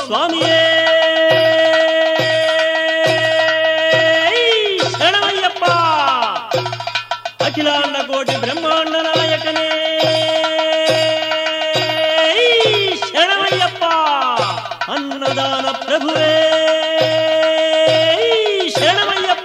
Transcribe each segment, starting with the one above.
స్వామియే శరణమయ్యప్ప అఖిలాండ కోటి బ్రహ్మాండ నాయకనే శరణమయ్యప్ప అన్నదాన ప్రభువే శరణమయ్యప్ప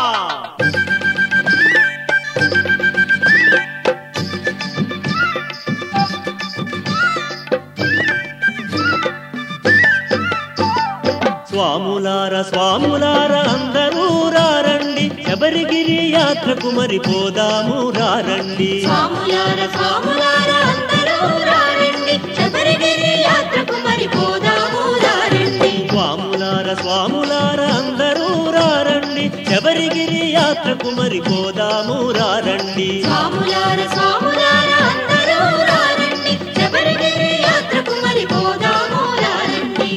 స్వాములార స్వాములార అందరూ రారండి శబరిగిరి యాత్రకు మరి పోదాము రారండి స్వాములార స్వాములార అందరూ రారండి శబరిగిరి యాత్రకు మరి పోదాము రారండి స్వాములార స్వాములార అందరూ రారండి శబరిగిరి యాత్రకు మరి పోదాము రారండి స్వాములార స్వాములార అందరూ రారండి శబరిగిరి యాత్రకు మరి పోదాము రారండి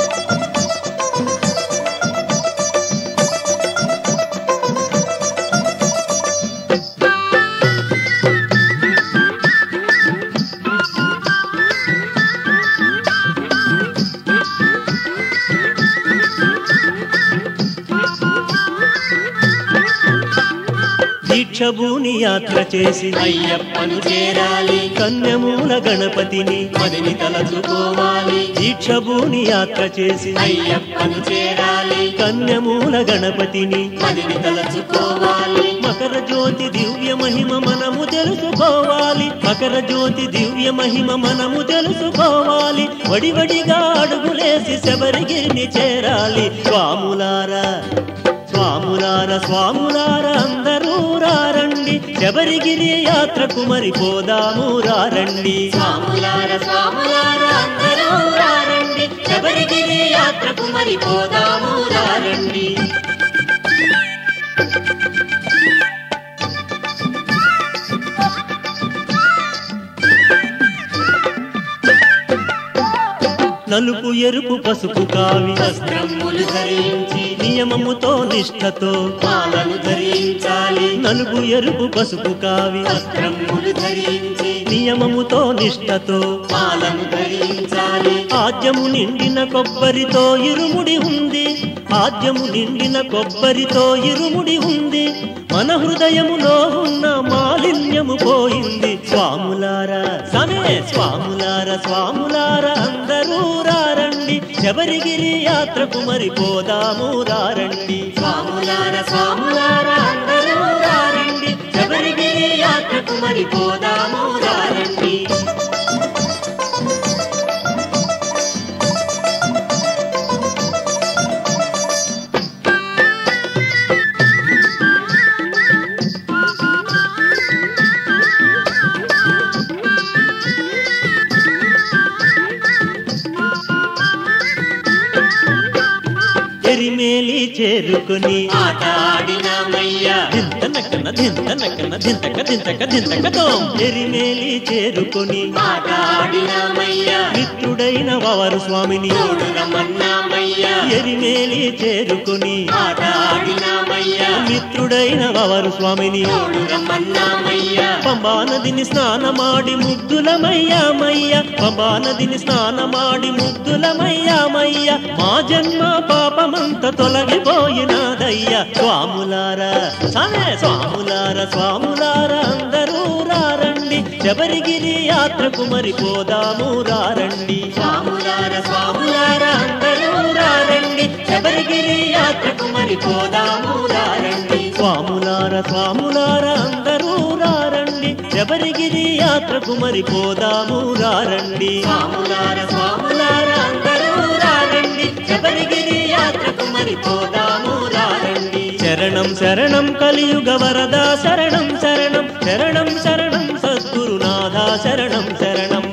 దీక్షభూని యాత్ర చేసి అయ్యప్పను చేరాలి కన్యమూల గణపతిని మదిని తలచుకోవాలి దీక్షభూని యాత్ర చేసి అయ్యప్పను చేరాలి కన్యమూల గణపతిని మదిని తలచుకోవాలి మకర జ్యోతి దివ్య మహిమ మనము తెలుసుకోవాలి మకర జ్యోతి దివ్య మహిమ మనము తెలుసుకోవాలి వడివడిగా అడుగులేసి శబరిగిరిని చేరాలి స్వాములారా స్వాములార స్వాములార అందరూ రారండి శబరిగిరి యాత్రకు మరి పోదాము రారండి స్వాములార స్వాములార అందరూ రారండి శబరిగిరి యాత్రకు మరి పోదాము రారండి నలుపు ఎరుపు పసుపు కావి వస్త్రములు ధరించి నియమముతో నిష్ఠతో మాలను ధరించాలి నలుపు ఎరుపు పసుపు కావి వస్త్రములు ధరించి నియమముతో నిష్ఠతో మాలను ధరించాలి ఆద్యము నిండిన కొబ్బరితో ఇరుముడి ఉంది ఆద్యము నిండిన కొబ్బరితో ఇరుముడి ఉంది మన హృదయములో ఉన్న మాలిన్యము పోయింది స్వాములారా సమే స్వాములార స్వాములార అందరూ రారండి శబరిగిరి యాత్రకు మరి పోదాము రారండి స్వాములార స్వాములార అందరూ రారండి శబరిగిరి యాత్రకు మరి పోదాము రారండి ఎరిమేలి చేరుకుని ఆట ఆడినామయ్యా దింతనకన దింతనకన దింతక దింతక దింతకతో ఎరిమేలి చేరుకుని ఆట ఆడినామయ్యా మిత్రుడైన వారు స్వామిని తోడు రమ్మన్నామయ్యా ఎరిమేలి చేరుకుని ఆట ఆడినామయ్యా మిత్రుడైన వారు స్వామిని తోడు రమ్మన్నామయ్యా పంబా నదిని స్నానమాడి ముగ్ధులమయ్యామయ్య పంబా నదిని స్నానమాడి ముగ్ధులమయ్యామయ్య మా జన్మ పాపమంత తొలగిపోయినాదయ్య స్వాములారా సమే స్వాములార స్వాములార అందరూ రారండి శబరిగిరి యాత్రకు మరి పోదాము రారండి స్వాములార స్వాములార అందరూ రారండి శబరిగిరి యాత్రకు మరి పోదాము రారండి స్వాములార స్వాములార అందరూ రారండి శబరిగిరి యాత్రకు మరి పోదాము రారండి స్వాములార స్వాములార అందరూ రారండి శబరిగిరి యాత్రకు మరి పోదాము రారండి శరణం శరణం కలియుగ వరదా శరణం శరణం శరణం శరణం సద్గురునాథ శరణం శరణం